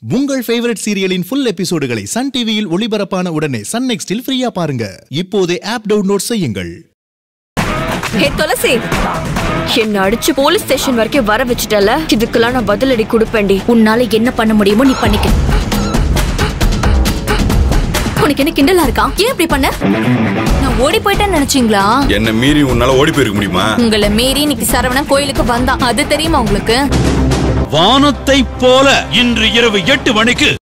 உங்கள் ஃபேவரட் சீரியலின் ஃபுல் எபிசோடுகளை சன் டிவியில் ஒளிபரப்பான உடனே சன் நெக்ஸ்டில் ஃப்ரீயா பாருங்க இப்போதே ஆப் டவுன்லோட் செய்யுங்கள் ஹே துளசி என்ன அடிச்சு போலீஸ் ஸ்டேஷன் வரைக்கும் வர வச்சுட்டல இதுக்கெல்லாம் நான் பதிலடி கொடுப்பேன்டி உன்னால என்ன பண்ண முடியுமோ நீ பண்ணிக்க உனக்கு என்ன கிண்டலா இருக்கா ஏன் இப்படி பண்ண நான் ஓடி போயிட்டேன்னு நினைச்சீங்களா என்ன மீறி உன்னால ஓடி போயிருக்க முடியுமா உங்களை மீறி இன்னைக்கு சரவணன் கோயிலுக்கு வந்தான் அது தெரியுமா உங்களுக்கு வானத்தைப் போல இன்று இரவு எட்டு மணிக்கு